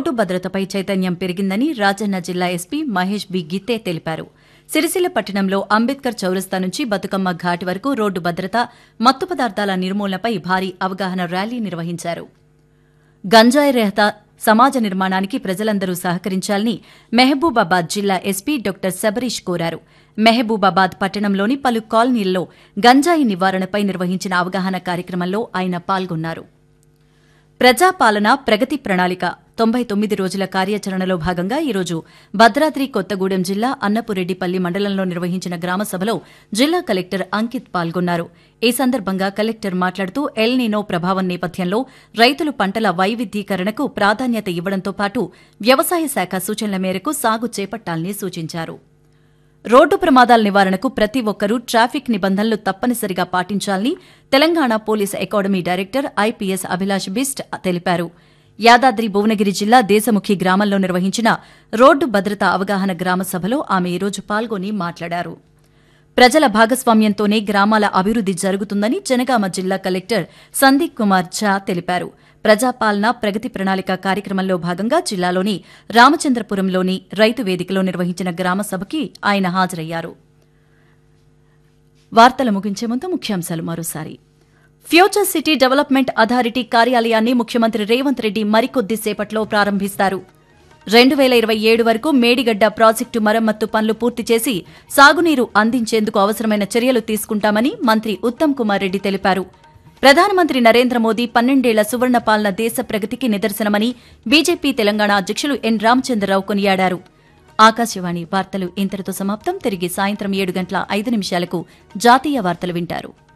road భద్రతపై చైతన్యం పెరిగిందని రాజన్న జిల్లా ఎస్పీ మహేష్ బి గిత్తే తెలిపారు సిరిసిల్ల పట్టణంలో అంబేద్కర్ చౌరస్తా నుంచి బతుకమ్మ ఘాట్ వరకు రోడ్డు భద్రత మత్తు పదార్థాల నిర్మూలనపై భారీ అవగాహన ర్యాలీ నిర్వహించారు గంజాయి రహిత సమాజ నిర్మాణానికి ప్రజలందరూ సహకరించాలని మెహబూబాబాద్ జిల్లా ఎస్పీ డాక్టర్ శబరీష్ కోరారు మెహబూబాబాద్ పట్టణంలోని పలు కాలనీల్లో గంజాయి నివారణపై నిర్వహించిన అవగాహన కార్యక్రమంలో ఆయన పాల్గొన్నారు ప్రజాపాలన ప్రగతి ప్రణాళిక తొంభై తొమ్మిది రోజుల కార్యాచరణలో భాగంగా ఈరోజు భద్రాద్రి కొత్తగూడెం జిల్లా అన్నపురెడ్డిపల్లి మండలంలో నిర్వహించిన గ్రామ సభలో జిల్లా కలెక్టర్ అంకిత్ పాల్గొన్నారు ఈ సందర్భంగా కలెక్టర్ మాట్లాడుతూ ఎల్ నీనో ప్రభావం నేపథ్యంలో రైతులు పంటల వైవిధ్యీకరణకు ప్రాధాన్యత ఇవ్వడంతో పాటు వ్యవసాయ శాఖ సూచనల మేరకు సాగు చేపట్టాలని సూచించారు రోడ్డు ప్రమాదాల నివారణకు ప్రతి ఒక్కరూ ట్రాఫిక్ నిబంధనలు తప్పనిసరిగా పాటించాలని Telangana police academy director IPS Abhilash Bisht తెలిపారు యాదాద్రి భువనగిరి జిల్లా దేశముఖి గ్రామంలో నిర్వహించిన రోడ్డు భద్రత అవగాహన గ్రామ సభలో ఆమె ఈరోజు పాల్గొని మాట్లాడారు ప్రజల భాగస్వామ్యంతోనే గ్రామాల అభివృద్ది జరుగుతుందని జనగామ జిల్లా కలెక్టర్ సందీప్ కుమార్ ఝా తెలిపారు ప్రజాపాలన ప్రగతి ప్రణాళిక కార్యక్రమంలో భాగంగా జిల్లాలోని రామచంద్రపురంలోని రైతు వేదికలో నిర్వహించిన గ్రామ సభకి ఆయన హాజరయ్యారు వార్తలు ముగించే ముందు ముఖ్యాంశాలు మరోసారి ఫ్యూచర్ సిటీ డెవలప్మెంట్ అథారిటీ కార్యాలయాన్ని ముఖ్యమంత్రి రేవంత్ రెడ్డి మరికొద్ది సేపట్లో ప్రారంభిస్తారు రెండు వేల ఇరవై ఏడు వరకు మేడిగడ్డ ప్రాజెక్టు మరమ్మత్తు పనులు పూర్తి చేసి సాగునీరు అందించేందుకు అవసరమైన చర్యలు తీసుకుంటామని మంత్రి ఉత్తమ్ కుమార్ రెడ్డి తెలిపారు ప్రధానమంత్రి నరేంద్ర మోదీ పన్నెండేళ్ల సువర్ణ పాలన దేశ ప్రగతికి నిదర్శనమని బీజేపీ తెలంగాణ అధ్యక్షులు ఎన్ రామచంద్రరావు కొనియాడారు ఆకాశవాణి వార్తలు ఇంతటితో సమాప్తం తిరిగి సాయంత్రం ఏడు గంటల ఐదు నిమిషాలకు జాతీయ వార్తలు వింటారు